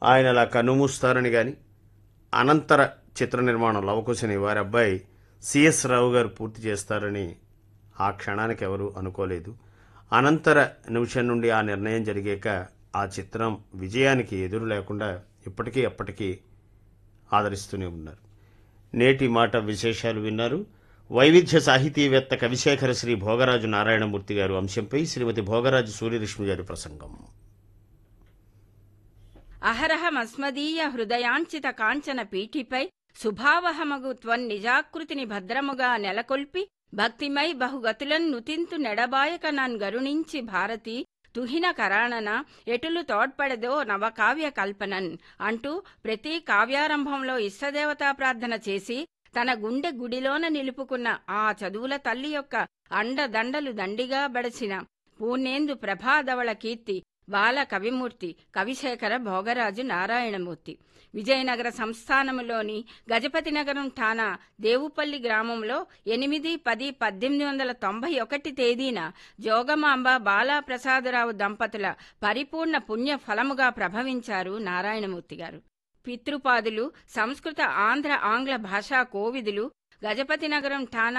ఆయన అలా కన్నుమూస్తారని కానీ అనంతర చిత్ర నిర్మాణం లవకుశని వారి అబ్బాయి సిఎస్ రావు గారు పూర్తి చేస్తారని ఆ క్షణానికి ఎవరు అనుకోలేదు అనంతర నిమిషం నుండి ఆ నిర్ణయం జరిగాక ఆ చిత్రం విజయానికి ఎదురు లేకుండా ఇప్పటికీ ఎప్పటికీ ఆదరిస్తూనే ఉన్నారు నేటి మాట విశేషాలు విన్నారు వైవిధ్య సాహితీవేత్త కవిశేఖర శ్రీ భోగరాజు నారాయణమూర్తి గారు అంశంపై శ్రీమతి భోగరాజు సూర్యలక్ష్మి గారి ప్రసంగం అహరహమస్మదీయ హృదయాంచిత కాంచన పీఠిపై శుభావహమగు త్వన్నిజాకృతిని భద్రముగా నెలకొల్పి భక్తిమై బహుగతులన్ నుతింతు నెడబాయక నన్ గరుణించి భారతి తుహిన కరాణన ఎటులు తోడ్పడదో నవకావ్య కల్పనన్ అంటూ ప్రతి కావ్యారంభంలో ఇష్టదేవతా ప్రార్థన చేసి తన గుండె గుడిలోన నిలుపుకున్న ఆ చదువుల తల్లి యొక్క అండదండలు దండిగా బడసిన పూర్ణేందు ప్రభాధవళ కీర్తి బాల కవిమూర్తి కవిశేఖర భోగరాజు నారాయణమూర్తి విజయనగర సంస్థానములోని గజపతి నగరం ఠాణా దేవుపల్లి గ్రామంలో ఎనిమిది పది పద్దెనిమిది వందల తొంభై ఒకటి తేదీన జోగమాంబ బాలాప్రసాదరావు దంపతుల పరిపూర్ణ పుణ్య ఫలముగా ప్రభవించారు నారాయణమూర్తి గారు పితృపాదులు సంస్కృత ఆంధ్ర ఆంగ్ల భాషా కోవిదులు గజపతి నగరం ఠాణా